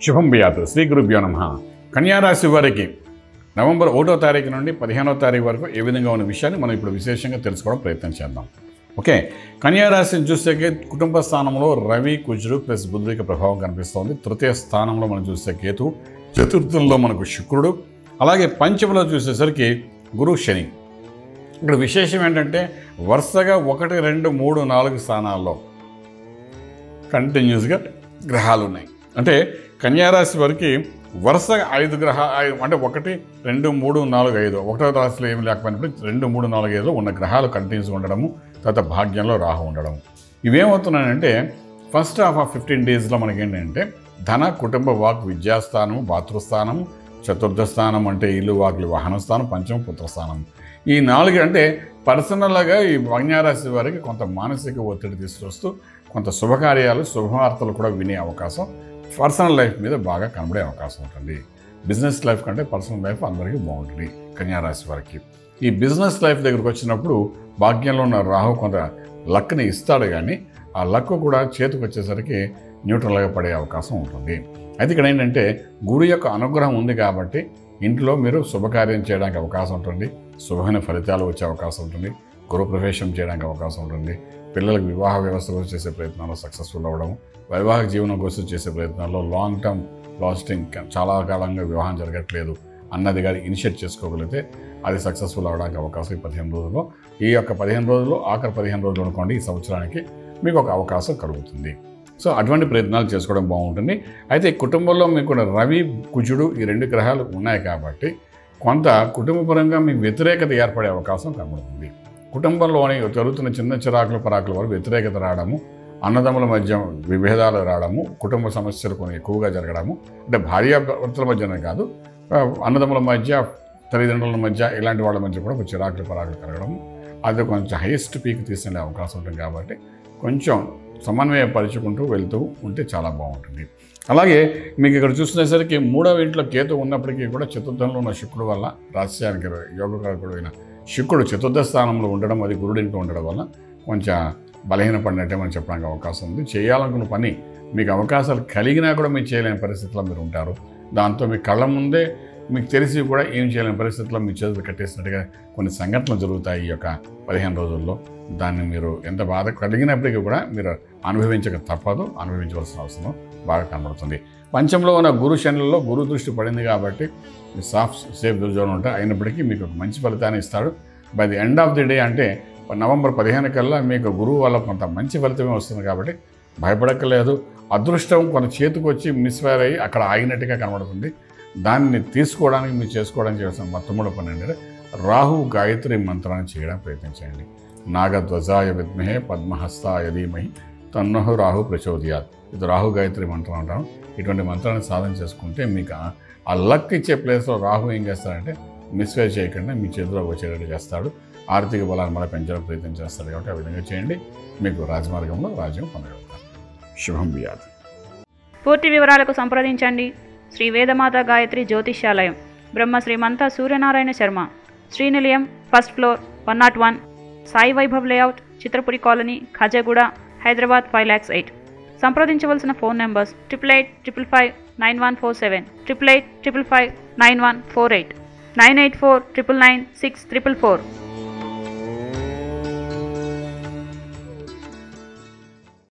శుభం బియాతు శ్రీ గురుభ్యో నమ కన్యారాశి వారికి నవంబర్ ఒకటో తారీఖు నుండి పదిహేనో తారీఖు వరకు ఏ విధంగా ఉన్న విషయాన్ని మనం ఇప్పుడు విశేషంగా తెలుసుకోవడం ప్రయత్నం చేద్దాం ఓకే కన్యారాశిని చూస్తే కుటుంబ స్థానంలో రవి కుజుడు ప్లస్ బుధుడి యొక్క ప్రభావం కనిపిస్తోంది తృతీయ స్థానంలో మనం చూస్తే కేతు చతుర్థంలో మనకు శుక్రుడు అలాగే పంచమలో చూసేసరికి గురు శని ఇక్కడ విశేషం ఏంటంటే వరుసగా ఒకటి రెండు మూడు నాలుగు స్థానాల్లో కంటిన్యూస్గా గ్రహాలు ఉన్నాయి అంటే కన్యారాశి వారికి వరుసగా ఐదు గ్రహ ఐ- అంటే ఒకటి రెండు మూడు నాలుగు ఐదు ఒకటో రాశిలో ఏమి లేకపోయినప్పుడు రెండు మూడు నాలుగు ఐదులో ఉన్న గ్రహాలు కంటిన్యూస్గా ఉండడము తర్వాత భాగ్యంలో రాహు ఉండడం ఇవేమవుతున్నాయంటే ఫస్ట్ హాఫ్ ఆఫ్ ఫిఫ్టీన్ డేస్లో మనకి ఏంటంటే ధన కుటుంబ వాక్ విద్యాస్థానము భాతృస్థానము చతుర్థ స్థానం అంటే ఇల్లు వాకిలి వాహన స్థానం పంచమ పుత్రస్థానం ఈ నాలుగు అంటే పర్సనల్గా ఈ కన్యారాశి వారికి కొంత మానసిక ఒత్తిడి తీసుకొస్తూ కొంత శుభకార్యాలు శుభవార్తలు కూడా వినే అవకాశం పర్సనల్ లైఫ్ మీద బాగా కనబడే అవకాశం ఉంటుంది బిజినెస్ లైఫ్ కంటే పర్సనల్ లైఫ్ అందరికీ బాగుంటుంది కన్యారాశి వారికి ఈ బిజినెస్ లైఫ్ దగ్గరికి వచ్చినప్పుడు భాగ్యంలో ఉన్న రాహు కొంత లక్ని ఇస్తాడు కానీ ఆ లక్ కూడా చేతికి వచ్చేసరికి న్యూట్రల్గా పడే అవకాశం ఉంటుంది అయితే ఇక్కడ ఏంటంటే గురు యొక్క అనుగ్రహం ఉంది కాబట్టి ఇంట్లో మీరు శుభకార్యం చేయడానికి అవకాశం ఉంటుంది శుభమైన ఫలితాలు వచ్చే అవకాశం ఉంటుంది గురు ప్రవేశం చేయడానికి అవకాశం ఉంటుంది పిల్లలకు వివాహ వ్యవస్థలో చేసే ప్రయత్నాల్లో సక్సెస్ఫుల్ అవ్వడం వైవాహిక జీవనం కోసం చేసే ప్రయత్నాల్లో లాంగ్ టర్మ్ లాస్టింగ్ చాలా కాలంగా వివాహం జరగట్లేదు అన్నది కానీ ఇనిషియేట్ చేసుకోగలిగితే అది సక్సెస్ఫుల్ అవడానికి అవకాశం ఈ పదిహేను రోజుల్లో ఈ యొక్క పదిహేను రోజుల్లో ఆఖరి పదిహేను రోజులు అనుకోండి ఈ సంవత్సరానికి మీకు ఒక అవకాశం కలుగుతుంది సో అటువంటి ప్రయత్నాలు చేసుకోవడం బాగుంటుంది అయితే ఈ కుటుంబంలో మీకు కూడా రవి కుజుడు ఈ రెండు గ్రహాలు ఉన్నాయి కాబట్టి కొంత కుటుంబపరంగా మీకు వ్యతిరేకత ఏర్పడే అవకాశం కనబడుతుంది కుటుంబంలోని జరుగుతున్న చిన్న చిరాకుల పరాకుల వరకు వ్యతిరేకత రావడము అన్నదమ్ముల మధ్య విభేదాలు రావడము కుటుంబ సమస్యలు కొన్ని ఎక్కువగా జరగడము అంటే భార్యాభర్తల మధ్యనే కాదు ఆ, అన్నదమ్ముల మధ్య తల్లిదండ్రుల మధ్య ఇలాంటి వాళ్ళ మధ్య కూడా ఒక చిరాకులు పరాకులు కలగడము అది కొంచెం హైయెస్ట్ పీక్ తీసుకెళ్ళే అవకాశం ఉంటుంది కాబట్టి కొంచెం సమన్వయపరుచుకుంటూ వెళ్తూ ఉంటే చాలా బాగుంటుంది అలాగే మీకు ఇక్కడ చూసినసరికి మూడవ ఇంట్లో కేతు ఉన్నప్పటికీ కూడా చతుర్థంలో ఉన్న శుక్రుడు వల్ల రాస్యానికి యోగకారకుడు అయిన శుక్రుడు చతుర్థ స్థానంలో ఉండడం అది గురుడు ఇంట్లో ఉండడం వల్ల కొంచెం బలహీనపడినట్టే మనం చెప్పడానికి అవకాశం ఉంది చేయాలనుకున్న పని మీకు అవకాశాలు కలిగినా కూడా మీరు చేయలేని పరిస్థితిలో మీరు ఉంటారు దాంతో మీ కళ్ళ ముందే మీకు తెలిసి కూడా ఏం చేయలేని పరిస్థితుల్లో మీ చేతులు కట్టేసినట్టుగా కొన్ని సంఘటనలు జరుగుతాయి ఈ యొక్క పదిహేను రోజుల్లో దాన్ని మీరు ఎంత బాధ కలిగినప్పటికీ కూడా మీరు అనుభవించక తప్పదు అనుభవించవలసిన అవసరం బాగా కనబడుతుంది పంచంలో ఉన్న గురు శనులలో గురు దృష్టి పడింది కాబట్టి మీ సాఫ్ సేఫ్ జోన్ ఉంటాయి అయినప్పటికీ మీకు ఒక మంచి ఫలితాన్ని ఇస్తాడు by the end of the day అంటే నవంబర్ పదిహేను కల్లా మీకు గురువు వల్ల కొంత మంచి ఫలితమే వస్తుంది కాబట్టి భయపడక్కలేదు అదృష్టం కొంత చేతికి వచ్చి మిస్ఫైర్ అయ్యి అక్కడ ఆగినట్టుగా కనబడుతుంది దాన్ని తీసుకోవడానికి మీరు చేసుకోవడానికి చేసిన మొట్టమొదటి పని ఏంటంటే రాహు గాయత్రి మంత్రాన్ని చేయడానికి ప్రయత్నించండి నాగధ్వజాయ విద్మహే పద్మహస్తాయ ధీమహి తన్నహు రాహు ప్రచోదయాత్ ఇది రాహు గాయత్రి మంత్రం అంటాం ఇటువంటి మంత్రాన్ని సాధన చేసుకుంటే మీకు ఆ- ఆ లక్ ఇచ్చే ప్లేస్లో రాహు ఏం చేస్తాడంటే మిస్ఫైర్ చేయకుండా మీ చేతిలో వచ్చేటట్టు చేస్తాడు ఆర్థిక బలాన్ని మళ్ళీ పెంచడానికి ప్రయత్నం చేస్తాడు కాబట్టి ఆ విధంగా చేయండి మీకు రాజమార్గంలో రాజ్యం పొందగలుగుతారు శుభం బియాదు పూర్తి వివరాలకు సంప్రదించండి Shri Vedamata Gayatri Jyotishyalayam Brahma Srimantha Suryanarayana Sharma Srinilayam first floor one not one Sai Vaibhav layout Chitrapuri colony Khajaguda Hyderabad five lakhs eight సంప్రదించవలసిన phone numbers triple eight triple five nine one four seven triple eight triple five nine one four eight nine eight four triple nine six triple four